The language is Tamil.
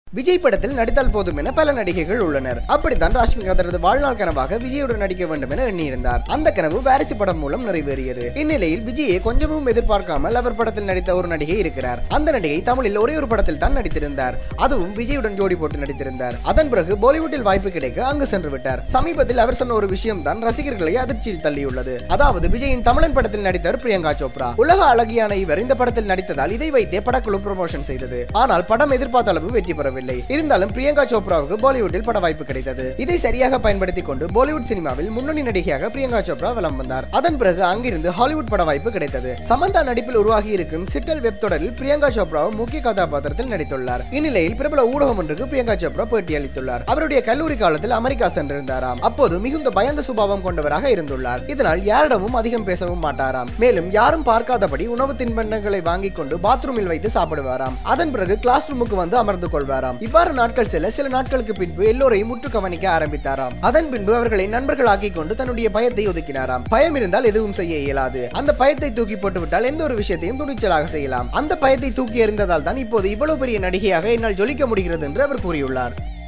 விஜய் படத்தில் நடித்தால் போதும் என பல நடிகைகள் உள்ளனர் அப்படித்தான் ராஷ்மிகா தனது வாழ்நாள் கனவாக விஜயுடன் நடிக்க வேண்டும் என எண்ணியிருந்தார் அந்த கனவு வாரிசு படம் மூலம் நிறைவேறியது இந்நிலையில் விஜயை கொஞ்சமும் எதிர்பார்க்காமல் அவர் படத்தில் நடித்த ஒரு நடிகை இருக்கிறார் அந்த நடிகை தமிழில் ஒரே ஒரு படத்தில் தான் நடித்திருந்தார் அதுவும் விஜயுடன் ஜோடி போட்டு நடித்திருந்தார் அதன் பிறகு பாலிவுட்டில் வாய்ப்பு கிடைக்க அங்கு சென்று விட்டார் சமீபத்தில் அவர் சொன்ன ஒரு விஷயம் தான் ரசிகர்களை அதிர்ச்சியில் தள்ளியுள்ளது அதாவது விஜயின் தமிழன் படத்தில் நடித்தவர் பிரியங்கா சோப்ரா உலக அழகியான இவர் இந்த படத்தில் நடித்ததால் இதை வைத்தே படக்குழு ப்ரமோஷன் செய்தது ஆனால் படம் எதிர்பார்த்த அளவு வெற்றி பெறவில்லை இருந்தாலும் பிரியங்கா சோப்ராவுக்கு பாலிவுட்டில் பட வாய்ப்பு கிடைத்தது இதை சரியாக பயன்படுத்திக் கொண்டு பாலிவுட் சினிமாவில் முன்னணி நடிகையாக பிரியங்கா சோப்ரா வலம் வந்தார் அதன் பிறகு அங்கிருந்து ஹாலிவுட் பட வாய்ப்பு கிடைத்தது சமந்தா நடிப்பில் உருவாகி இருக்கும் சிட்டல் வெப் தொடரில் பிரியங்கா சோப்ராவும் முக்கிய கதாபாத்திரத்தில் நடித்துள்ளார் இந்நிலையில் பிரபல ஊடகம் ஒன்றுக்கு பிரியங்கா சோப்ரா பேட்டி அளித்துள்ளார் அவருடைய கல்லூரி காலத்தில் அமெரிக்கா சென்றிருந்தாராம் அப்போது மிகுந்த பயந்த சுபாவம் கொண்டவராக இருந்துள்ளார் இதனால் யாரிடமும் அதிகம் பேசவும் மாட்டாராம் மேலும் யாரும் பார்க்காதபடி உணவு தின்பண்டங்களை வாங்கிக் கொண்டு பாத்ரூமில் வைத்து சாப்பிடுவாராம் அதன் பிறகு கிளாஸ் ரூமுக்கு வந்து அமர்ந்து கொள்வாராம் இவ்வாறு நாட்கள் செல்ல சில நாட்களுக்கு பின்பு எல்லோரையும் முற்று கவனிக்க ஆரம்பித்தாராம் அதன் பின்பு அவர்களை நண்பர்களாக்கிக் கொண்டு தன்னுடைய பயத்தை ஒதுக்கினாராம் பயம் இருந்தால் எதுவும் செய்ய இயலாது அந்த பயத்தை தூக்கி போட்டுவிட்டால் எந்த ஒரு விஷயத்தையும் துணிச்சலாக செய்யலாம் அந்த பயத்தை தூக்கி எறிந்ததால் தான் இப்போது இவ்வளவு பெரிய நடிகையாக என்னால் ஜொலிக்க முடிகிறது என்று அவர் கூறியுள்ளார்